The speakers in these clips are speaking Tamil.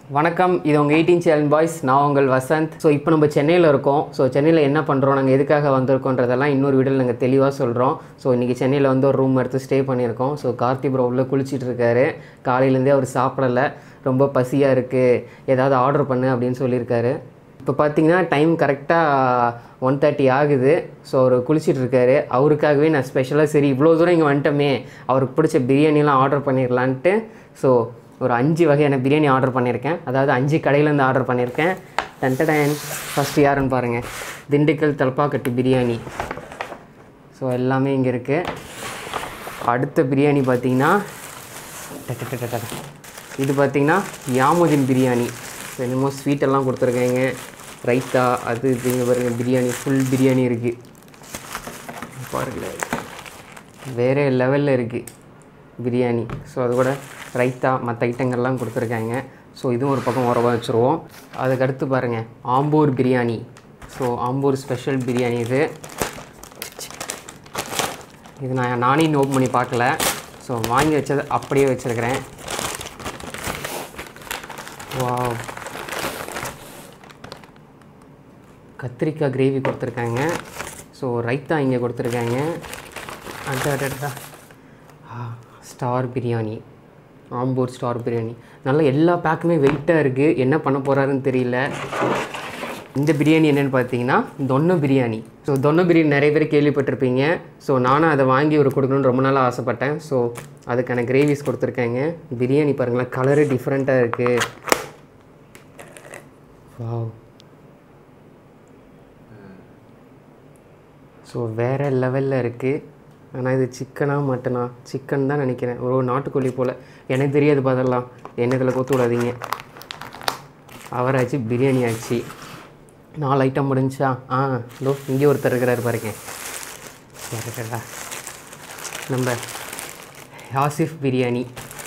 வணக்கம் இது உங்கள் எயிட்டீன் சேலன் பாய்ஸ் நான் உங்கள் வசந்த் ஸோ இப்போ நம்ம சென்னையில் இருக்கோம் ஸோ சென்னையில் என்ன பண்ணுறோம் நாங்கள் எதுக்காக வந்திருக்கோன்றதெல்லாம் இன்னொரு வீடியோவில் நாங்கள் தெளிவாக சொல்கிறோம் ஸோ இன்றைக்கி சென்னையில் வந்து ஒரு ரூம் எடுத்து ஸ்டே பண்ணியிருக்கோம் ஸோ கார்த்தி ப்ரோ உள்ள குளிச்சிட்டு இருக்காரு காலையிலேருந்தே அவர் சாப்பிடலை ரொம்ப பசியாக இருக்குது ஏதாவது ஆர்டர் பண்ணு அப்படின்னு சொல்லியிருக்காரு இப்போ பார்த்தீங்கன்னா டைம் கரெக்டாக ஒன் தேர்ட்டி ஆகுது ஸோ அவர் குளிச்சிட்டு இருக்காரு அவருக்காகவே நான் ஸ்பெஷலாக சரி இவ்வளோ தூரம் இங்கே வந்துட்டோமே அவருக்கு பிடிச்ச பிரியாணிலாம் ஆர்டர் பண்ணிடலான்ட்டு ஸோ ஒரு அஞ்சு வகையான பிரியாணி ஆர்டர் பண்ணியிருக்கேன் அதாவது அஞ்சு கடையிலேருந்து ஆர்டர் பண்ணியிருக்கேன் டன்டடன் ஃபஸ்ட்டு யாருன்னு பாருங்கள் திண்டுக்கல் தலப்பாக்கட்டு பிரியாணி ஸோ எல்லாமே இங்கே இருக்குது அடுத்த பிரியாணி பார்த்தீங்கன்னா டடடடடட. இது பார்த்தீங்கன்னா யாமுதீன் பிரியாணி ஸோ என்னமோ ஸ்வீட்டெல்லாம் கொடுத்துருக்காங்க ரைத்தா அது இது இங்கே பாருங்க பிரியாணி ஃபுல் பிரியாணி இருக்குது பாருங்களேன் வேறு லெவலில் இருக்குது பிரியாணி ஸோ அது கூட ரைத்தா மற்ற ஐட்டங்கள்லாம் கொடுத்துருக்காங்க ஸோ இதுவும் ஒரு பக்கம் உரவா வச்சுருவோம் அதுக்கடுத்து பாருங்கள் ஆம்பூர் பிரியாணி ஸோ ஆம்பூர் ஸ்பெஷல் பிரியாணி இது இது நான் நானே இன்னும் ஓப்பன் பண்ணி பார்க்கல ஸோ வாங்கி வச்சதை அப்படியே வச்சுருக்கிறேன் வாவ் கத்திரிக்காய் கிரேவி கொடுத்துருக்காங்க ஸோ ரைத்தா இங்கே கொடுத்துருக்காங்க அடடடா ஸ்டார் பிரியாணி ஆம்பூர் ஸ்டார் பிரியாணி நல்லா எல்லா பேக்குமே வெயிட்டாக இருக்குது என்ன பண்ண போகிறாருன்னு தெரியல இந்த பிரியாணி என்னென்னு பார்த்தீங்கன்னா தொன்ன பிரியாணி ஸோ தொன்ன பிரியாணி நிறைய பேர் கேள்விப்பட்டிருப்பீங்க ஸோ நானும் அதை வாங்கி ஒரு கொடுக்கணும்னு ரொம்ப நாளாக ஆசைப்பட்டேன் ஸோ அதுக்கான கிரேவிஸ் கொடுத்துருக்காங்க பிரியாணி பாருங்களேன் கலரு டிஃப்ரெண்ட்டாக இருக்குது வாவ் ஸோ வேறு லெவலில் இருக்குது ஆனால் இது சிக்கனா மட்டனா சிக்கன் தான் நினைக்கிறேன் ஒரு நாட்டுக்கோழி போல் எனக்கு தெரியாது பதிலாம் என்ன இதில் கொத்து விடாதீங்க அவராச்சு பிரியாணி ஆச்சு நாலு ஐட்டம் முடிஞ்சா ஆ இதோ இங்கே ஒருத்தர் இருக்கிறாரு பாருங்க சரிடா நம்ம யாசிஃப் பிரியாணி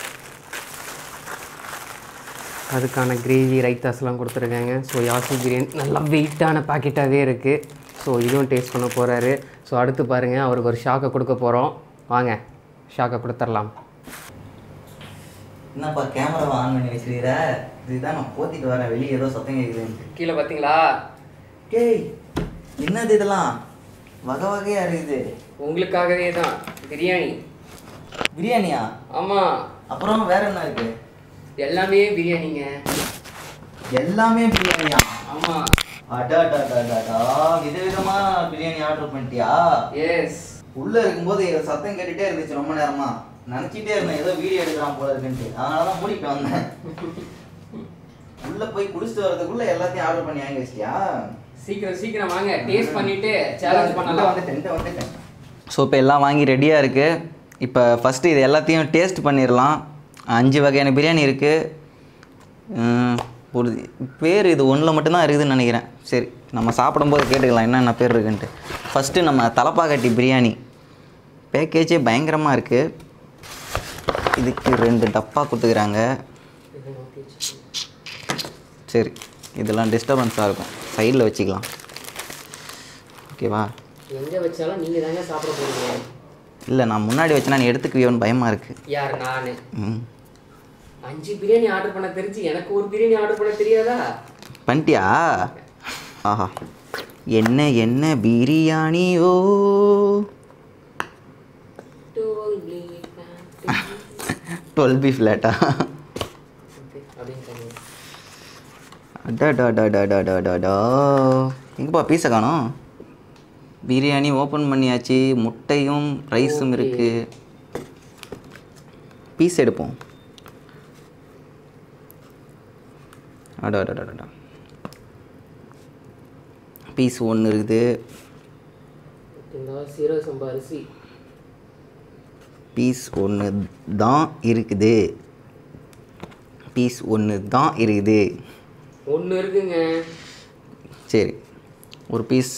அதுக்கான கிரேவி ரைத்தாஸ்லாம் கொடுத்துருக்காங்க ஸோ யாசிஃப் பிரியாணி நல்லா வெயிட்டான பாக்கெட்டாகவே இருக்குது ஸோ இதுவும் டேஸ்ட் பண்ண போகிறாரு ஸோ அடுத்து பாருங்கள் அவருக்கு ஒரு ஷாக்கை கொடுக்க போகிறோம் வாங்க ஷாக்கை கொடுத்துடலாம் என்னப்பா கேமராவை ஆன் பண்ணி வச்சிருக்கிற இதுதான் நான் போத்திட்டு வரேன் வெளியே ஏதோ சத்தம் கேட்குதுன்ட்டு கீழே பார்த்தீங்களா டேய் என்னது இதெல்லாம் வகை வகையா இருக்குது உங்களுக்காகவே தான் பிரியாணி பிரியாணியா ஆமாம் அப்புறம் வேற என்ன இருக்கு எல்லாமே பிரியாணிங்க எல்லாமே பிரியாணியா ஆமாம் அடாடாடாடாடா விதவிதமா பிரியாணி ஆர்டர் பண்ணிட்டியா எஸ் உள்ள இருக்கும்போது சத்தம் கேட்டுட்டே இருந்துச்சு ரொம்ப நேரமா நினைச்சிட்டே இருந்தேன் ஏதோ வீடியோ எடுக்கிறான் போல இருக்குன்ட்டு அதனால தான் மூடிட்டு வந்தேன் உள்ள போய் குடிச்சிட்டு வர்றதுக்குள்ள எல்லாத்தையும் ஆர்டர் பண்ணி வாங்கி வச்சிட்டியா சீக்கிரம் சீக்கிரம் வாங்க டேஸ்ட் பண்ணிட்டு சேலஞ்ச் பண்ணலாம் வந்துட்டேன் வந்துட்டேன் ஸோ இப்போ எல்லாம் வாங்கி ரெடியாக இருக்குது இப்போ ஃபஸ்ட்டு இது எல்லாத்தையும் டேஸ்ட் பண்ணிடலாம் அஞ்சு வகையான பிரியாணி இருக்குது ஒரு பேர் இது ஒன்றில் மட்டும்தான் இருக்குதுன்னு நினைக்கிறேன் சரி நம்ம சாப்பிடும்போது கேட்டுக்கலாம் என்னென்ன பேர் இருக்குன்ட்டு ஃபஸ்ட்டு நம்ம தலப்பாக்கட்டி பிரியாணி பேக்கேஜே பயங்கரமாக இருக்குது இதுக்கு ரெண்டு டப்பா கொடுத்துக்கிறாங்க சரி இதெல்லாம் டிஸ்டர்பன்ஸாக இருக்கும் சைடில் வச்சுக்கலாம் ஓகேவா எங்க வச்சாலும் நீங்க தாங்க சாப்பிட போறீங்க இல்லை நான் முன்னாடி வச்சேன்னா நீ எடுத்துக்குவியோன்னு பயமாக இருக்குது யார் நானு ம் அஞ்சு பிரியாணி ஆர்டர் பண்ண தெரிஞ்சு எனக்கு ஒரு பிரியாணி ஆர்டர் பண்ண தெரியாதா பண்ணிட்டியா ஆஹா என்ன என்ன பிரியாணியோ டுவெல் பி ஃப்ளாட்டா அப்படின்னு சொன்னீங்க அடாடாடாடாடாடாடா எங்கப்பா பீஸை காணோம் பிரியாணி ஓப்பன் பண்ணியாச்சு முட்டையும் ரைஸும் இருக்குது பீஸ் எடுப்போம் அடாடாடாடா பீஸ் ஒன்று இருக்குது இந்த சீரக சம்பா அரிசி பீஸ் ஒன்று தான் இருக்குது பீஸ் ஒன்று தான் இருக்குது ஒன்று இருக்குங்க சரி ஒரு பீஸ்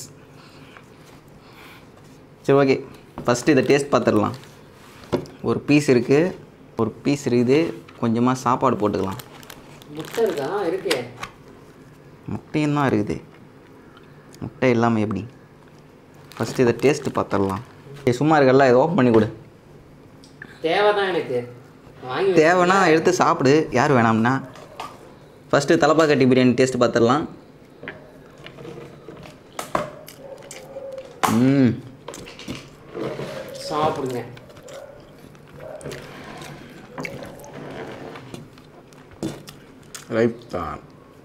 சரி ஓகே ஃபஸ்ட்டு இதை டேஸ்ட் பார்த்துடலாம் ஒரு பீஸ் இருக்குது ஒரு பீஸ் இருக்குது கொஞ்சமாக சாப்பாடு போட்டுக்கலாம் முட்டை இருக்கா இருக்கே முட்டையும் தான் இருக்குது முட்டை இல்லாமல் எப்படி ஃபஸ்ட்டு இதை டேஸ்ட்டு பார்த்துடலாம் ஏய் சும்மா இருக்கல்ல இதை ஓப்பன் பண்ணி கொடு தேவை தான் எனக்கு வாங்கி தேவைன்னா எடுத்து சாப்பிடு யார் வேணாம்னா ஃபஸ்ட்டு தலப்பாக்கட்டி பிரியாணி டேஸ்ட் பார்த்துடலாம் ம் சாப்பிடுங்க ரைட் தான்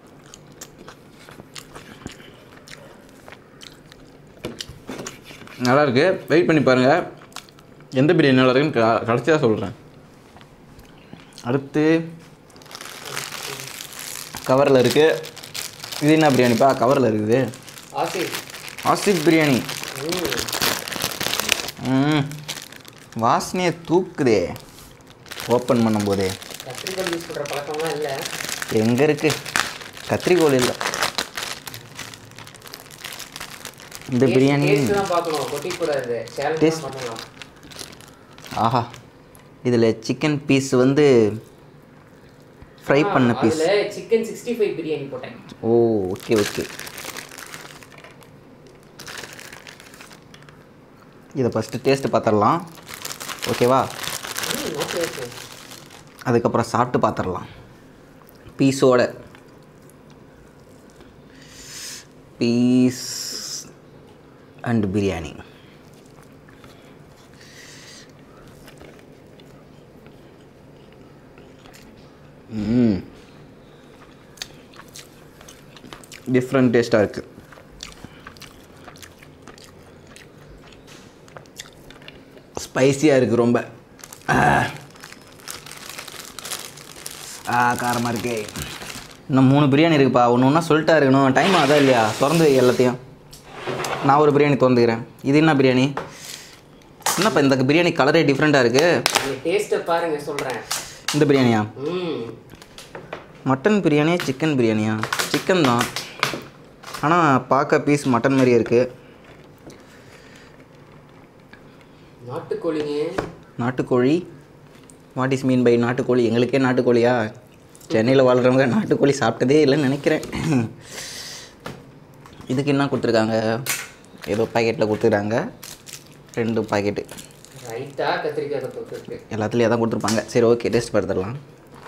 நல்லா இருக்கு வெயிட் பண்ணி பாருங்கள் எந்த பிரியாணி நல்லா இருக்குன்னு க- கடைசியாக சொல்கிறேன் அடுத்து கவரில் இருக்குது இது என்ன பிரியாணிப்பா கவரில் இருக்குது ஆசிஃப் ஆசிப் பிரியாணி ம் ம் வாசனையை தூக்குதே ஓப்பன் பண்ணும்போதே கத்திரிக்காய் யூஸ் பண்ணுற பழக்கம்லாம் இல்லை எங்கே இருக்கு கத்திரிக்கோல் இல்லை இந்த பிரியாணி டேஸ்ட் தான் பார்க்கணும் கொட்டிக்கூடாது சேலஞ்ச் Taste. பண்ணலாம் ஆஹா இதில் சிக்கன் பீஸ் வந்து ஃப்ரை பண்ண பீஸ் அதில் சிக்கன் சிக்ஸ்டி ஃபைவ் பிரியாணி போட்டேன் ஓ ஓகே ஓகே இதை ஃபஸ்ட்டு டேஸ்ட்டு பார்த்துடலாம் ஓகேவா ம் ஓகே ஓகே அதுக்கப்புறம் சாப்பிட்டு பார்த்துடலாம் பீஸோட பீஸ் அண்ட் பிரியாணி ம் டிஃப்ரெண்ட் டேஸ்ட்டாக இருக்குது ஸ்பைசியாக இருக்குது ரொம்ப ஆ. ஆ காரமாக இருக்கே இன்னும் மூணு பிரியாணி இருக்குப்பா ஒன்று ஒன்றா சொல்லிட்டா இருக்கணும் டைம் அதான் இல்லையா திறந்து வை எல்லாத்தையும் நான் ஒரு பிரியாணி திறந்துக்கிறேன் இது என்ன பிரியாணி என்னப்பா இந்த பிரியாணி கலரே டிஃப்ரெண்ட்டாக இருக்குது நீங்கள் டேஸ்ட்டை பாருங்க சொல்கிறேன் இந்த பிரியாணியா ம் மட்டன் பிரியாணியா சிக்கன் பிரியாணியா சிக்கன் தான் ஆனால் பார்க்க பீஸ் மட்டன் மாதிரியே இருக்குது நாட்டுக்கோழிங்க நாட்டுக்கோழி வாட் இஸ் மீன் பை நாட்டுக்கோழி எங்களுக்கே நாட்டுக்கோழியா சென்னையில் வாழ்கிறவங்க நாட்டுக்கோழி சாப்பிட்டதே இல்லைன்னு நினைக்கிறேன் இதுக்கு என்ன கொடுத்துருக்காங்க ஏதோ பாக்கெட்டில் கொடுத்துருக்காங்க ரெண்டு பாக்கெட்டு ரைட்டாக கத்திரிக்காய் தொக்கு இருக்கு எல்லாத்துலேயும் தான் கொடுத்துருப்பாங்க சரி ஓகே டேஸ்ட் பார்த்துடலாம்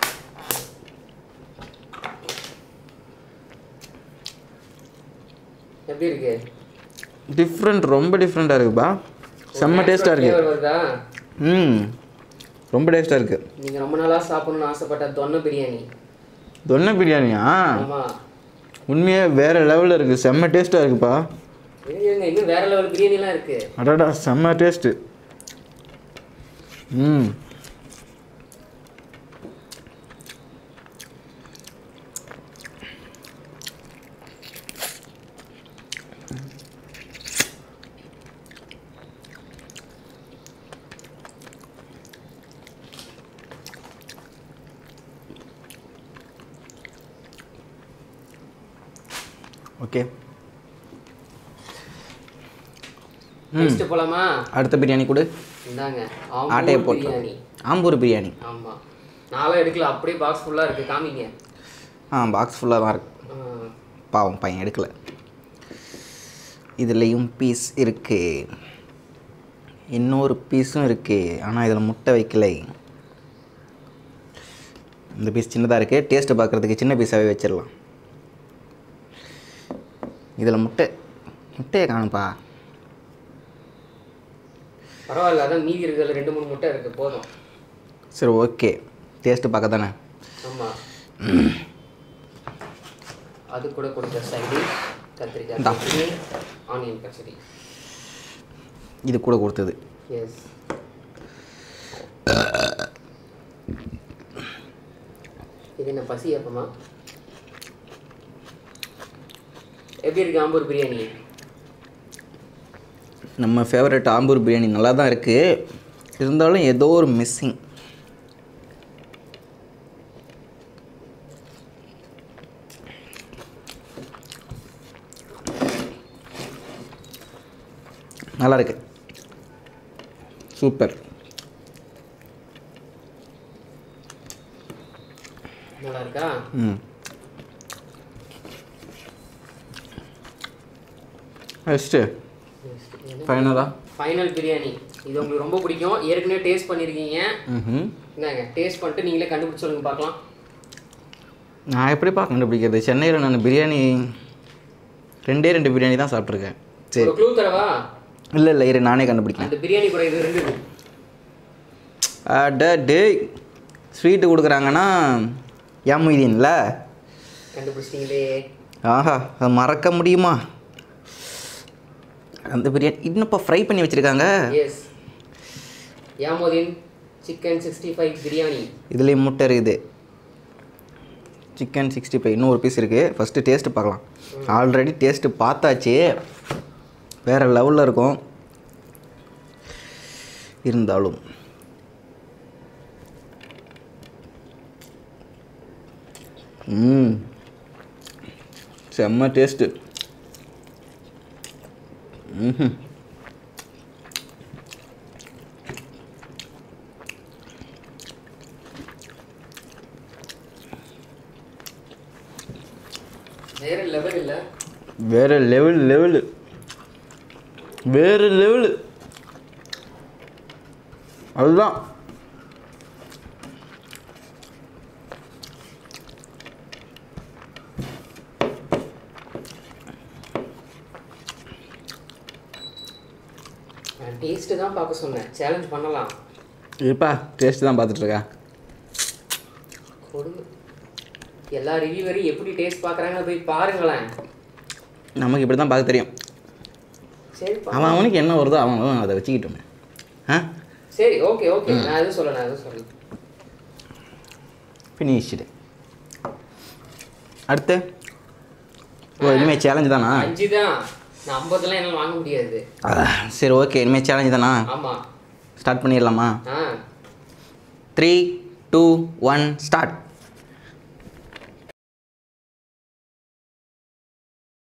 எப்படி இருக்கு டிஃப்ரெண்ட் ரொம்ப டிஃப்ரெண்ட்டாக இருக்குப்பா செம்ம டேஸ்ட்டாக இருக்குது Flavour வருதா ம் ரொம்ப டேஸ்ட்டாக இருக்குது நீங்கள் ரொம்ப நாளாக சாப்பிடணும்னு ஆசைப்பட்ட தொன்னை பிரியாணி தொன்னை பிரியாணியா ஆமாம் உண்மையே வேறு லெவலில் இருக்குது செம்ம டேஸ்ட்டாக இருக்குப்பா இருங்க இன்னும் வேற லெவல் பிரியாணிலாம் இருக்கு அடாடா செம்ம டேஸ்ட்டு ம் ஓகே டேஸ்ட் போலாமா அடுத்த பிரியாணி கொடு இந்தாங்க ஆட்டையை ஆம்பூர் போட்டு பிரியாணி ஆம்பூர் பிரியாணி ஆமா நானும் எடுக்கல அப்படியே பாக்ஸ் ஃபுல்லா இருக்கு காமிங்க ஆ பாக்ஸ் ஃபுல்லாக தான் இருக்கு ஆ, பாவம் பையன் எடுக்கல இதுலேயும் பீஸ் இருக்குது இன்னொரு பீஸும் இருக்குது ஆனால் இதில் முட்டை வைக்கலை இந்த பீஸ் சின்னதாக இருக்குது டேஸ்ட்டு பார்க்குறதுக்கு சின்ன பீஸாகவே வச்சிடலாம் இதில் முட்டை முட்டையை காணுப்பா பரவாயில்ல அதான் மீதி இருக்கிறதுல ரெண்டு மூணு முட்டை இருக்கு போதும் சரி ஓகே டேஸ்ட்டு பார்க்க தானே ஆமா அது கூட கொடுத்த சைடு கத்திரிக்காய் இந்தா. பச்சடி ஆனியன் பச்சடி இது கூட கொடுத்தது எஸ் இது என்ன பசி அப்பமா எப்படி இருக்கு ஆம்பூர் பிரியாணி நம்ம ஃபேவரட் ஆம்பூர் பிரியாணி நல்லா தான் இருக்குது இருந்தாலும் ஏதோ ஒரு மிஸ்ஸிங் நல்லா இருக்கு சூப்பர் நல்லா இருக்கா ம் ஃபஸ்ட்டு ஃபைனலாக ஃபைனல் பிரியாணி இது உங்களுக்கு ரொம்ப பிடிக்கும் ஏற்கனவே டேஸ்ட் பண்ணியிருக்கீங்க ம் இந்தாங்க டேஸ்ட் பண்ணிட்டு நீங்களே கண்டுபிடிச்சு சொல்லுங்க பார்க்கலாம் நான் எப்படிப்பா கண்டுபிடிக்கிறது சென்னையில் நான் பிரியாணி ரெண்டே ரெண்டு பிரியாணி தான் சாப்பிட்ருக்கேன் சரி ஒரு க்ளூ தரவா இல்லை இல்லை இரு நானே கண்டுபிடிக்கிறேன் அந்த பிரியாணி கூட இது ரெண்டு இருக்கு. அட டே ஸ்வீட்டு கொடுக்குறாங்கன்னா ஏமுதீன்ல கண்டுபிடிச்சிட்டீங்களே ஆஹா அது மறக்க முடியுமா அந்த பிரியாணி இன்னும்ப்பா ஃப்ரை பண்ணி வச்சுருக்காங்க S Yamodhin chicken sixty five biryani இதுலேயும் முட்டை இருக்குது சிக்கன் சிக்ஸ்டி ஃபைவ் இன்னும் ஒரு பீஸ் இருக்குது ஃபஸ்ட்டு டேஸ்ட்டு பார்க்கலாம் ஆல்ரெடி டேஸ்ட்டு பார்த்தாச்சு வேறு லெவலில் இருக்கும் இருந்தாலும் ம் செம்ம டேஸ்ட்டு ம் வேற லெவல் இல்லை வேறு லெவல் லெவலு வேறு லெவலு அதுதான் நான் டேஸ்ட்டு தான் பார்க்க சொன்னேன் சேலஞ்ச் பண்ணலாம் இருப்பா டேஸ்ட் தான் பார்த்துட்ருக்கேன் கொடுங்க எல்லா ரிவ்யூவரையும் எப்படி டேஸ்ட் பார்க்குறாங்க போய் பாருங்களேன் நமக்கு இப்படி தான் பார்க்க தெரியும் சரி பா- அவன் அவனுக்கு என்ன வருதோ அவன் அவன் அதை வச்சுக்கிட்டோமே ஆ சரி ஓகே ஓகே நான் எதுவும் சொல்ல நான் எதுவும் சொல்ல ஃபினிஷ்டு அடுத்து ஓ இனிமேல் சேலஞ்சு தானா அஞ்சு தான் நான் ஐம்பதுலாம் என்னால் வாங்க முடியாது ஆ, சரி ஓகே இனிமேல் சேலஞ்சு தானா ஆமாம் ஸ்டார்ட் பண்ணிடலாமா ஆ த்ரீ டூ ஒன் ஸ்டார்ட்